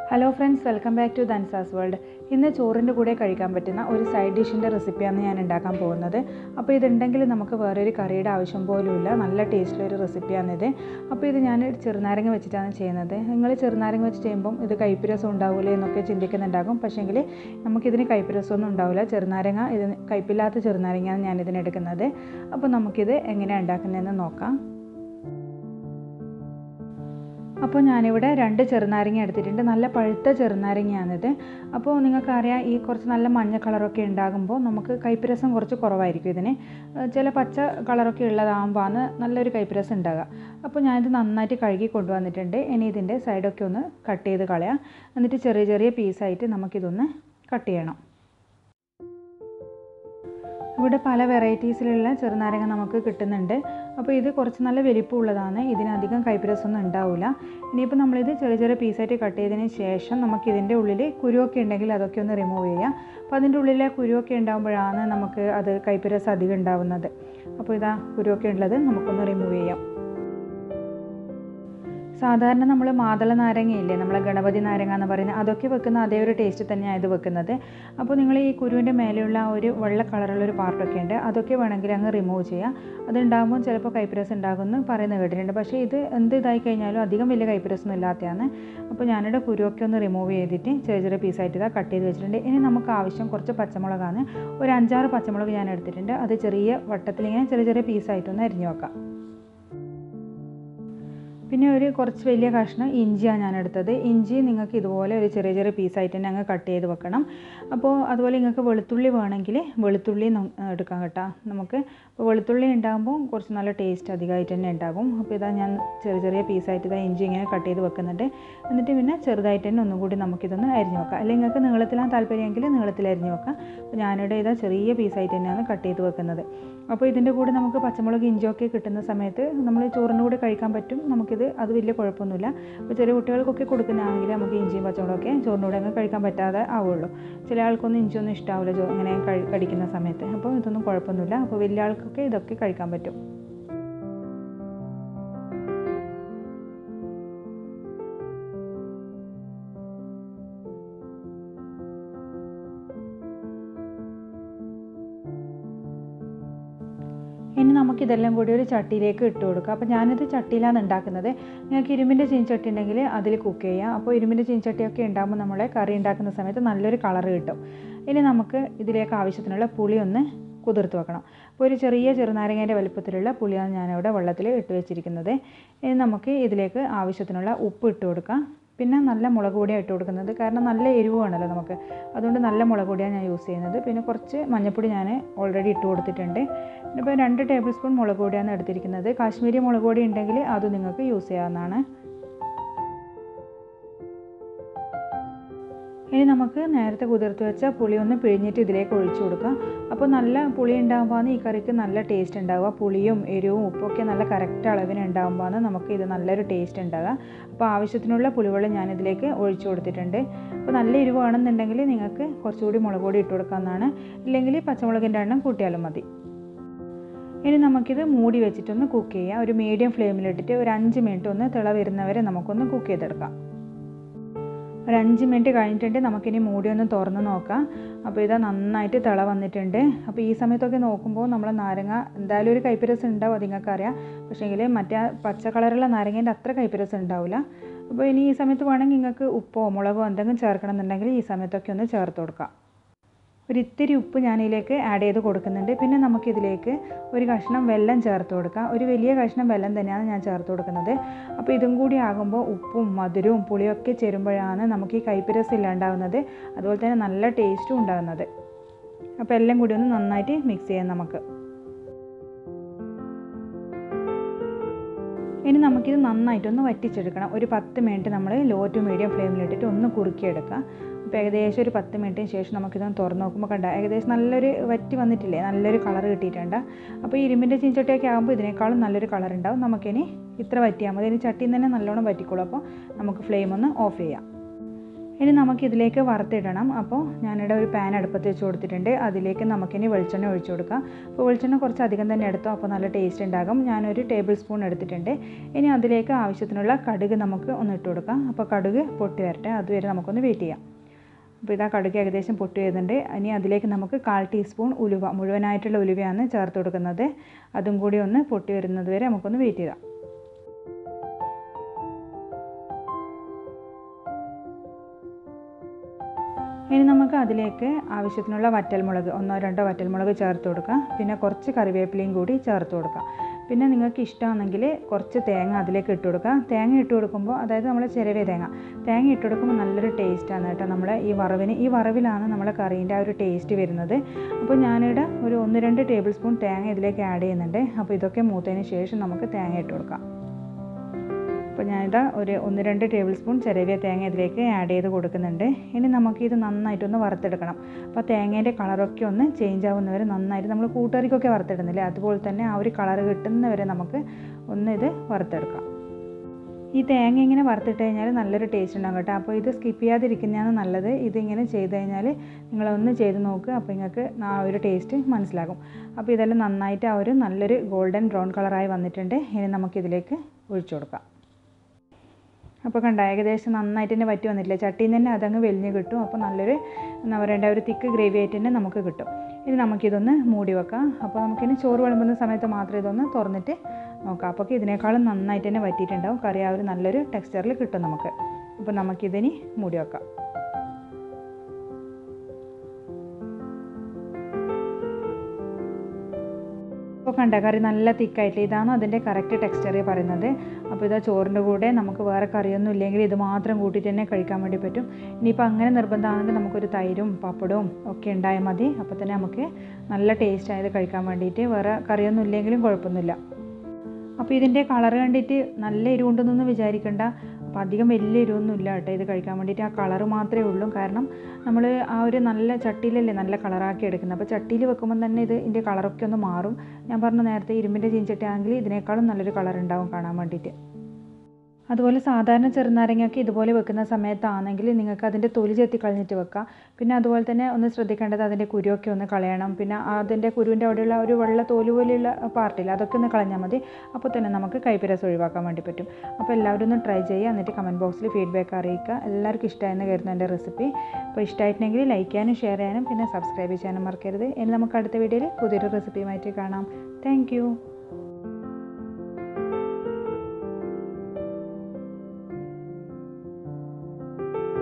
hello friends welcome back to ദൻസാസ് world ഇന്ന് ചോറിൻ്റെ കൂടെ കഴിക്കാൻ പറ്റുന്ന ഒരു സൈഡ് ഡിഷിൻ്റെ റെസിപ്പിയാണ് ഞാൻ ഉണ്ടാക്കാൻ പോകുന്നത് അപ്പോൾ ഇതുണ്ടെങ്കിൽ നമുക്ക് വേറൊരു കറിയുടെ ആവശ്യം പോലുമില്ല നല്ല ടേസ്റ്റിലൊരു റെസിപ്പിയാണിത് അപ്പോൾ ഇത് ഞാൻ ചെറുനാരങ്ങ വെച്ചിട്ടാണ് ചെയ്യുന്നത് നിങ്ങൾ ചെറുനാരങ്ങ വെച്ച് ചെയ്യുമ്പം ഇത് കയ്പ്പ് രസം ഉണ്ടാവില്ലേ എന്നൊക്കെ ചിന്തിക്കുന്നുണ്ടാകും പക്ഷേങ്കിൽ നമുക്കിതിന് കയ്പ്പ് രസമൊന്നും ഉണ്ടാവില്ല ചെറുനാരങ്ങ ഇത് കയ്പ്പില്ലാത്ത ചെറുനാരങ്ങയാണ് ഞാൻ ഇതിനെടുക്കുന്നത് അപ്പോൾ നമുക്കിത് എങ്ങനെയാണ് ഉണ്ടാക്കുന്നതെന്ന് നോക്കാം അപ്പോൾ ഞാനിവിടെ രണ്ട് ചെറുനാരങ്ങ എടുത്തിട്ടുണ്ട് നല്ല പഴുത്ത ചെറുനാരങ്ങയാണിത് അപ്പോൾ നിങ്ങൾക്കറിയാം ഈ കുറച്ച് നല്ല മഞ്ഞ കളറൊക്കെ ഉണ്ടാകുമ്പോൾ നമുക്ക് കയ്പ്പ് രസം കുറച്ച് കുറവായിരിക്കും ഇതിന് ചില പച്ച കളറൊക്കെ ഉള്ളതാകുമ്പോഴാണ് നല്ലൊരു കയ്പ്പ് രസം ഉണ്ടാകുക അപ്പോൾ ഞാനിത് നന്നായിട്ട് കഴുകി കൊണ്ടുവന്നിട്ടുണ്ട് ഇനി ഇതിൻ്റെ സൈഡൊക്കെ ഒന്ന് കട്ട് ചെയ്ത് കളയാം എന്നിട്ട് ചെറിയ ചെറിയ പീസായിട്ട് നമുക്കിതൊന്ന് കട്ട് ചെയ്യണം ഇവിടെ പല വെറൈറ്റീസിലുള്ള ചെറുനാരങ്ങ നമുക്ക് കിട്ടുന്നുണ്ട് അപ്പോൾ ഇത് കുറച്ച് നല്ല വലിപ്പമുള്ളതാണ് ഇതിനധികം കൈപ്പരസൊന്നും ഉണ്ടാവില്ല ഇനിയിപ്പോൾ നമ്മളിത് ചെറിയ ചെറിയ പീസായിട്ട് കട്ട് ചെയ്തതിന് ശേഷം നമുക്ക് ഇതിൻ്റെ ഉള്ളിൽ കുരുവൊക്കെ ഉണ്ടെങ്കിൽ അതൊക്കെ ഒന്ന് റിമൂവ് ചെയ്യാം അപ്പോൾ അതിൻ്റെ ഉള്ളിലെ കുരുവൊക്കെ ഉണ്ടാകുമ്പോഴാണ് നമുക്ക് അത് കൈപ്പരസം അധികം ഉണ്ടാവുന്നത് അപ്പോൾ ഇതാ കുരുവൊക്കെ ഉള്ളത് നമുക്കൊന്ന് റിമൂവ് ചെയ്യാം സാധാരണ നമ്മൾ മാതള നാരങ്ങയില്ലേ നമ്മളെ ഗണപതി നാരങ്ങ എന്ന് പറയുന്നത് അതൊക്കെ വെക്കുന്ന അതേ ഒരു ടേസ്റ്റ് തന്നെയാണ് ഇത് വെക്കുന്നത് അപ്പോൾ നിങ്ങൾ ഈ കുരുവിൻ്റെ മേലെയുള്ള ആ ഒരു വെള്ള കളറുള്ള ഒരു പാർട്ടൊക്കെ ഉണ്ട് അതൊക്കെ വേണമെങ്കിൽ അങ്ങ് റിമൂവ് ചെയ്യാം അതുണ്ടാകുമ്പോൾ ചിലപ്പോൾ കൈപ്പരസം ഉണ്ടാകുമെന്ന് പറയുന്നത് കേട്ടിട്ടുണ്ട് പക്ഷേ ഇത് എന്ത് ഇതായി കഴിഞ്ഞാലും അധികം വലിയ കൈപ്പരസൊന്നും ഇല്ലാത്തതാണ് അപ്പോൾ ഞാനിവിടെ കുരുവൊക്കെ ഒന്ന് റിമൂവ് ചെയ്തിട്ട് ചെറിയ ചെറിയ പീസായിട്ട് ഇതാ കട്ട് ചെയ്ത് വെച്ചിട്ടുണ്ട് ഇനി നമുക്ക് ആവശ്യം കുറച്ച് പച്ചമുളകാണ് ഒരു അഞ്ചാറ് പച്ചമുളക് ഞാൻ എടുത്തിട്ടുണ്ട് അത് ചെറിയ വട്ടത്തിലിങ്ങനെ ചെറിയ ചെറിയ പീസായിട്ടൊന്ന് അരിഞ്ഞു വെക്കാം പിന്നെ ഒരു കുറച്ച് വലിയ കഷ്ണം ഇഞ്ചിയാണ് ഞാൻ എടുത്തത് ഇഞ്ചി നിങ്ങൾക്ക് ഇതുപോലെ ഒരു ചെറിയ ചെറിയ പീസായിട്ട് തന്നെ അങ്ങ് കട്ട് ചെയ്ത് വെക്കണം അപ്പോൾ അതുപോലെ നിങ്ങൾക്ക് വെളുത്തുള്ളി വേണമെങ്കിൽ വെളുത്തുള്ളി എടുക്കാം കേട്ടോ നമുക്ക് അപ്പോൾ വെളുത്തുള്ളി ഉണ്ടാകുമ്പോൾ കുറച്ച് നല്ല ടേസ്റ്റ് അധികമായിട്ട് തന്നെ ഉണ്ടാകും അപ്പോൾ ഇതാ ഞാൻ ചെറിയ ചെറിയ പീസായിട്ട് ഇതാ ഇഞ്ചി ഇങ്ങനെ കട്ട് ചെയ്ത് വെക്കുന്നുണ്ട് എന്നിട്ട് പിന്നെ ചെറുതായിട്ട് തന്നെ ഒന്നും കൂടി നമുക്കിതൊന്ന് അരിഞ്ഞ് വെക്കാം അല്ലെങ്കിൽ നിങ്ങൾക്ക് നീളത്തിലാണ് താല്പര്യമെങ്കിൽ നീളത്തിൽ അരിഞ്ഞ് വെക്കാം അപ്പോൾ ഞാനിവിടെ ഇതാ ചെറിയ പീസായിട്ട് തന്നെയാണ് കട്ട് ചെയ്ത് വെക്കുന്നത് അപ്പോൾ ഇതിൻ്റെ കൂടെ നമുക്ക് പച്ചമുളക് ഇഞ്ചിയൊക്കെ കിട്ടുന്ന സമയത്ത് നമ്മൾ ചോറിൻ്റെ കൂടെ കഴിക്കാൻ പറ്റും നമുക്കിത് അത് വലിയ കുഴപ്പമൊന്നുമില്ല അപ്പോൾ ചെറിയ കുട്ടികൾക്കൊക്കെ കൊടുക്കുന്നതാണെങ്കിൽ നമുക്ക് ഇഞ്ചിയും പച്ചമുളകൊക്കെ ചോറിൻ്റെ കൂടെ അങ്ങ് കഴിക്കാൻ പറ്റാതെ ആവുള്ളൂ ചില ആൾക്കൊന്നും ഇഞ്ചിയൊന്നും ഇഷ്ടാവില്ല ചോ ഇങ്ങനെ കടിക്കുന്ന സമയത്ത് അപ്പോൾ ഇതൊന്നും കുഴപ്പമൊന്നുമില്ല അപ്പോൾ വലിയ ആൾക്കൊക്കെ ഇതൊക്കെ കഴിക്കാൻ പറ്റും ഇനി നമുക്കിതെല്ലാം കൂടി ഒരു ചട്ടിയിലേക്ക് ഇട്ട് കൊടുക്കാം അപ്പോൾ ഞാനിത് ചട്ടിയിലാണ് ഉണ്ടാക്കുന്നത് നിങ്ങൾക്ക് ഇരുമ്പിൻ്റെ ചീൻചട്ടി ഉണ്ടെങ്കിൽ അതിൽ കുക്ക് ചെയ്യാം അപ്പോൾ ഇരുമ്പിൻ്റെ ചീൻചട്ടിയൊക്കെ ഉണ്ടാകുമ്പോൾ നമ്മളെ കറി ഉണ്ടാക്കുന്ന സമയത്ത് നല്ലൊരു കളർ കിട്ടും ഇനി നമുക്ക് ഇതിലേക്ക് ആവശ്യത്തിനുള്ള പുളി ഒന്ന് കുതിർത്ത് വെക്കണം അപ്പോൾ ഒരു ചെറിയ ചെറുനാരങ്ങേൻ്റെ വലുപ്പത്തിലുള്ള പുളിയാണ് ഞാനിവിടെ വെള്ളത്തിൽ ഇട്ട് വെച്ചിരിക്കുന്നത് ഇനി നമുക്ക് ഇതിലേക്ക് ആവശ്യത്തിനുള്ള ഉപ്പ് ഇട്ട് കൊടുക്കാം പിന്നെ നല്ല മുളക് പൊടിയാണ് ഇട്ട് കൊടുക്കുന്നത് കാരണം നല്ല എരിവ് വേണമല്ലോ നമുക്ക് അതുകൊണ്ട് നല്ല മുളക് പൊടിയാണ് ഞാൻ യൂസ് ചെയ്യുന്നത് പിന്നെ കുറച്ച് മഞ്ഞൾപ്പൊടി ഞാൻ ഓൾറെഡി ഇട്ട് കൊടുത്തിട്ടുണ്ട് ഇപ്പോൾ രണ്ട് ടേബിൾ സ്പൂൺ മുളക് പൊടിയാണ് എടുത്തിരിക്കുന്നത് കാശ്മീരി മുളക് പൊടി ഉണ്ടെങ്കിൽ അത് നിങ്ങൾക്ക് യൂസ് ചെയ്യാവുന്നതാണ് ഇനി നമുക്ക് നേരത്തെ കുതിർത്ത് വെച്ച പുളി ഒന്ന് പിഴിഞ്ഞിട്ട് ഇതിലേക്ക് ഒഴിച്ചു കൊടുക്കാം അപ്പോൾ നല്ല പുളി ഉണ്ടാകുമ്പോൾ ഈ കറിക്ക് നല്ല ടേസ്റ്റ് ഉണ്ടാവുക പുളിയും എരിവും ഉപ്പൊക്കെ നല്ല കറക്റ്റ് അളവിന് ഉണ്ടാകുമ്പോൾ നമുക്ക് ഇത് നല്ലൊരു ടേസ്റ്റ് ഉണ്ടാകുക അപ്പോൾ ആവശ്യത്തിനുള്ള പുളിവെള്ളം ഞാനിതിലേക്ക് ഒഴിച്ചു കൊടുത്തിട്ടുണ്ട് അപ്പോൾ നല്ല എരിവാണെന്നുണ്ടെങ്കിൽ നിങ്ങൾക്ക് കുറച്ചുകൂടി മുളക് പൊടി ഇട്ട് കൊടുക്കാവുന്നതാണ് ഇല്ലെങ്കിൽ പച്ചമുളകിൻ്റെ എണ്ണം കൂട്ടിയാലും മതി ഇനി നമുക്കിത് മൂടി വെച്ചിട്ടൊന്ന് കുക്ക് ചെയ്യാം ഒരു മീഡിയം ഫ്ലെയിമിലിട്ടിട്ട് ഒരു അഞ്ച് മിനിറ്റ് ഒന്ന് തിള വരുന്നവരെ നമുക്കൊന്ന് കുക്ക് ചെയ്തെടുക്കാം ഒരു അഞ്ച് മിനിറ്റ് കഴിഞ്ഞിട്ടുണ്ട് നമുക്കിനി മൂടി ഒന്ന് തുറന്ന് നോക്കാം അപ്പോൾ ഇതാ നന്നായിട്ട് തിള വന്നിട്ടുണ്ട് അപ്പോൾ ഈ സമയത്തൊക്കെ നോക്കുമ്പോൾ നമ്മൾ നാരങ്ങ എന്തായാലും ഒരു കൈപ്പരസം ഉണ്ടാവും അത് നിങ്ങൾക്കറിയാം പക്ഷേങ്കിൽ മറ്റേ പച്ച കളറുള്ള നാരങ്ങേൻ്റെ അത്ര കൈപ്പരസം ഉണ്ടാവില്ല അപ്പോൾ ഇനി ഈ സമയത്ത് വേണമെങ്കിൽ നിങ്ങൾക്ക് ഉപ്പോ മുളകോ എന്തെങ്കിലും ചേർക്കണം എന്നുണ്ടെങ്കിൽ ഈ സമയത്തൊക്കെ ഒന്ന് ചേർത്ത് കൊടുക്കാം ഒരു ഇത്തിരി ഉപ്പ് ഞാനിതിലേക്ക് ആഡ് ചെയ്ത് കൊടുക്കുന്നുണ്ട് പിന്നെ നമുക്കിതിലേക്ക് ഒരു കഷ്ണം വെല്ലം ചേർത്ത് കൊടുക്കാം ഒരു വലിയ കഷ്ണം വെല്ലം തന്നെയാണ് ഞാൻ ചേർത്ത് കൊടുക്കുന്നത് അപ്പോൾ ഇതും കൂടി ആകുമ്പോൾ ഉപ്പും മധുരവും പുളിയൊക്കെ ചേരുമ്പോഴാണ് നമുക്ക് ഈ കൈപ്പിരസം ഇല്ലാണ്ടാവുന്നത് അതുപോലെ തന്നെ നല്ല ടേസ്റ്റും ഉണ്ടാകുന്നത് അപ്പോൾ എല്ലാം കൂടി ഒന്ന് നന്നായിട്ട് മിക്സ് ചെയ്യാം നമുക്ക് ഇനി നമുക്കിത് നന്നായിട്ടൊന്ന് വറ്റിച്ചെടുക്കണം ഒരു പത്ത് മിനിറ്റ് നമ്മൾ ലോ ടു മീഡിയം ഫ്ലെയിമിലിട്ടിട്ട് ഒന്ന് കുറുക്കിയെടുക്കാം അപ്പോൾ ഏകദേശം ഒരു പത്ത് മിനിറ്റിന് ശേഷം നമുക്കിതൊന്ന് തുറന്ന് നോക്കുമ്പോൾ കണ്ട ഏകദേശം നല്ലൊരു വറ്റി വന്നിട്ടില്ലേ നല്ലൊരു കളർ കിട്ടിയിട്ടുണ്ട് അപ്പോൾ ഈ ഇരുമ്പിൻ്റെ ചീഞ്ചട്ടിയൊക്കെ ആകുമ്പോൾ ഇതിനേക്കാളും നല്ലൊരു കളർ ഉണ്ടാവും നമുക്കിനി ഇത്ര വറ്റിയാൽ മതി ഇനി ചട്ടിയിൽ നിന്ന് തന്നെ നല്ലോണം വറ്റിക്കോളും അപ്പോൾ നമുക്ക് ഫ്ലെയിം ഒന്ന് ഓഫ് ചെയ്യാം ഇനി നമുക്ക് ഇതിലേക്ക് വറുത്തിടണം അപ്പോൾ ഞാനിവിടെ ഒരു പാൻ അടുപ്പത്ത് വെച്ച് കൊടുത്തിട്ടുണ്ട് അതിലേക്ക് നമുക്കിനി വെളിച്ചെണ്ണ ഒഴിച്ചു കൊടുക്കാം അപ്പോൾ വെളിച്ചെണ്ണ കുറച്ച് അധികം തന്നെ എടുത്തോ അപ്പോൾ നല്ല ടേസ്റ്റ് ഉണ്ടാകും ഞാനൊരു ടേബിൾ സ്പൂൺ എടുത്തിട്ടുണ്ട് ഇനി അതിലേക്ക് ആവശ്യത്തിനുള്ള കടുക് നമുക്ക് ഒന്ന് ഇട്ട് കൊടുക്കാം അപ്പോൾ കടുക് പൊട്ടി വരട്ടെ അതുവരെ നമുക്കൊന്ന് വെയിറ്റ് ചെയ്യാം അപ്പോൾ ഇതാ കടുക് ഏകദേശം പൊട്ടി വരുന്നുണ്ട് ഇനി അതിലേക്ക് നമുക്ക് കാൽ ടീസ്പൂൺ ഉലുവ മുഴുവനായിട്ടുള്ള ഉലുവയാണ് ചേർത്ത് കൊടുക്കുന്നത് അതും കൂടി ഒന്ന് പൊട്ടി വരുന്നത് വരെ നമുക്കൊന്ന് വെയിറ്റ് ചെയ്യാം ഇനി നമുക്ക് അതിലേക്ക് ആവശ്യത്തിനുള്ള വറ്റൽമുളക് ഒന്നോ രണ്ടോ വറ്റൽമുളക് ചേർത്ത് കൊടുക്കാം പിന്നെ കുറച്ച് കറിവേപ്പിലയും കൂടി ചേർത്ത് കൊടുക്കാം പിന്നെ നിങ്ങൾക്ക് ഇഷ്ടമാണെങ്കിൽ കുറച്ച് തേങ്ങ അതിലേക്ക് ഇട്ട് കൊടുക്കുക തേങ്ങ ഇട്ട് കൊടുക്കുമ്പോൾ അതായത് നമ്മൾ ചിരവിയ തേങ്ങ തേങ്ങ ഇട്ട് കൊടുക്കുമ്പോൾ നല്ലൊരു ടേസ്റ്റാണ് കേട്ടോ നമ്മൾ ഈ വറവിന് ഈ വറവിലാണ് നമ്മളെ കറീൻ്റെ ആ ഒരു ടേസ്റ്റ് വരുന്നത് അപ്പോൾ ഞാനിവിടെ ഒരു ഒന്ന് രണ്ട് ടേബിൾ സ്പൂൺ തേങ്ങ ഇതിലേക്ക് ആഡ് ചെയ്യുന്നുണ്ട് അപ്പോൾ ഇതൊക്കെ മൂത്തതിന് ശേഷം നമുക്ക് തേങ്ങ ഇട്ട് കൊടുക്കാം അപ്പോൾ ഞാനിതാ ഒരു ഒന്ന് രണ്ട് ടേബിൾ സ്പൂൺ ചിരവിയ തേങ്ങ ഇതിലേക്ക് ആഡ് ചെയ്ത് കൊടുക്കുന്നുണ്ട് ഇനി നമുക്കിത് നന്നായിട്ടൊന്ന് വറുത്തെടുക്കണം അപ്പോൾ തേങ്ങേൻ്റെ കളറൊക്കെ ഒന്ന് ചേഞ്ച് ആവുന്നവരെ നന്നായിട്ട് നമ്മൾ കൂട്ടുകറിക്കൊക്കെ വറുത്തിടുന്നില്ലേ അതുപോലെ തന്നെ ആ ഒരു കളർ കിട്ടുന്നവരെ നമുക്ക് ഒന്ന് ഇത് വറുത്തെടുക്കാം ഈ തേങ്ങ ഇങ്ങനെ വറുത്തിട്ട് കഴിഞ്ഞാൽ നല്ലൊരു ടേസ്റ്റ് ഉണ്ടാകും കേട്ടോ അപ്പോൾ ഇത് സ്കിപ്പ് ചെയ്യാതിരിക്കുന്നതാണ് നല്ലത് ഇതിങ്ങനെ ചെയ്ത് കഴിഞ്ഞാൽ നിങ്ങളൊന്ന് ചെയ്ത് നോക്കുക അപ്പോൾ നിങ്ങൾക്ക് ആ ഒരു ടേസ്റ്റ് മനസ്സിലാകും അപ്പോൾ ഇതെല്ലാം നന്നായിട്ട് ആ ഒരു നല്ലൊരു ഗോൾഡൻ ബ്രൗൺ കളറായി വന്നിട്ടുണ്ട് ഇനി നമുക്കിതിലേക്ക് ഒഴിച്ചു കൊടുക്കാം അപ്പോൾ കണ്ട ഏകദേശം നന്നായിട്ട് തന്നെ വറ്റി വന്നിട്ടില്ല ചട്ടിയിൽ നിന്ന് തന്നെ അതങ്ങ് വെലിഞ്ഞ് കിട്ടും അപ്പോൾ നല്ലൊരു എന്താ പറയേണ്ട ഒരു തിക്ക് ഗ്രേവി ആയിട്ട് തന്നെ നമുക്ക് കിട്ടും ഇനി നമുക്കിതൊന്ന് മൂടി വെക്കാം അപ്പോൾ നമുക്കിനി ചോറ് വിളമ്പുന്ന സമയത്ത് മാത്രം ഇതൊന്ന് തുറന്നിട്ട് നോക്കാം അപ്പോൾ ഇതിനേക്കാളും നന്നായിട്ട് തന്നെ വറ്റിയിട്ടുണ്ടാവും കറി ആ ഒരു നല്ലൊരു ടെക്സ്ചറിൽ കിട്ടും നമുക്ക് അപ്പോൾ നമുക്കിതിനി മൂടി വെക്കാം ഇപ്പോൾ കണ്ട കറി നല്ല തിക്കായിട്ട് ഇതാണ് അതിൻ്റെ കറക്റ്റ് ടെക്സ്ചർ പറയുന്നത് അപ്പോൾ ഇതാ ചോറിൻ്റെ കൂടെ നമുക്ക് വേറെ കറിയൊന്നും ഇല്ലെങ്കിൽ ഇത് മാത്രം കൂട്ടിയിട്ട് തന്നെ കഴിക്കാൻ വേണ്ടി പറ്റും ഇനിയിപ്പോൾ അങ്ങനെ നിർബന്ധമാണെങ്കിൽ നമുക്കൊരു തൈരും പപ്പടവും ഒക്കെ ഉണ്ടായാൽ മതി അപ്പോൾ തന്നെ നമുക്ക് നല്ല ടേസ്റ്റ് ആയത് കഴിക്കാൻ വേണ്ടിയിട്ട് വേറെ കറിയൊന്നും ഇല്ലെങ്കിലും കുഴപ്പമൊന്നുമില്ല അപ്പോൾ ഇതിൻ്റെ കളർ കണ്ടിട്ട് നല്ല എരിവുണ്ടെന്നൊന്നും വിചാരിക്കേണ്ട അപ്പോൾ അധികം വലിയ എരിവൊന്നും ഇല്ല കേട്ടോ ഇത് കഴിക്കാൻ വേണ്ടിയിട്ട് ആ കളറ് മാത്രമേ ഉള്ളൂ കാരണം നമ്മൾ ആ ഒരു നല്ല ചട്ടിയിലല്ലേ നല്ല കളറാക്കി എടുക്കുന്നത് അപ്പോൾ ചട്ടിയിൽ വെക്കുമ്പോൾ തന്നെ ഇത് ഇതിൻ്റെ കളറൊക്കെ ഒന്ന് മാറും ഞാൻ പറഞ്ഞു നേരത്തെ ഇരുമ്പിൻ്റെ ചീഞ്ചട്ടി ആണെങ്കിൽ ഇതിനേക്കാളും നല്ലൊരു കളർ ഉണ്ടാവും കാണാൻ വേണ്ടിയിട്ട് അതുപോലെ സാധാരണ ചെറുനാരങ്ങയൊക്കെ ഇതുപോലെ വെക്കുന്ന സമയത്താണെങ്കിൽ നിങ്ങൾക്ക് അതിൻ്റെ തൊലി ചെത്തി കളഞ്ഞിട്ട് വെക്കാം പിന്നെ അതുപോലെ തന്നെ ഒന്ന് ശ്രദ്ധിക്കേണ്ടത് അതിൻ്റെ കുരുവൊക്കെ ഒന്ന് കളയണം പിന്നെ അതിൻ്റെ കുരുവിൻ്റെ അവിടെയുള്ള ഒരു വെള്ള തോല് പോലെയുള്ള പാർട്ടില്ല അതൊക്കെ ഒന്ന് കളഞ്ഞാൽ മതി അപ്പോൾ തന്നെ നമുക്ക് കൈപ്പിരസ് ഒഴിവാക്കാൻ വേണ്ടി പറ്റും അപ്പോൾ എല്ലാവരും ഒന്ന് ട്രൈ ചെയ്യുക എന്നിട്ട് കമൻറ്റ് ബോക്സിൽ ഫീഡ്ബാക്ക് അറിയിക്കുക എല്ലാവർക്കും ഇഷ്ടമായെന്ന് കരുതുന്നു എൻ്റെ റെസിപ്പി അപ്പോൾ ഇഷ്ടമായിട്ടുണ്ടെങ്കിൽ ലൈക്ക് ചെയ്യാനും ഷെയർ ചെയ്യാനും പിന്നെ സബ്സ്ക്രൈബ് ചെയ്യാനും മറക്കരുത് ഇനി നമുക്ക് അടുത്ത വീഡിയോയിൽ പുതിയൊരു റെസിപ്പിയുമായിട്ട് കാണാം താങ്ക്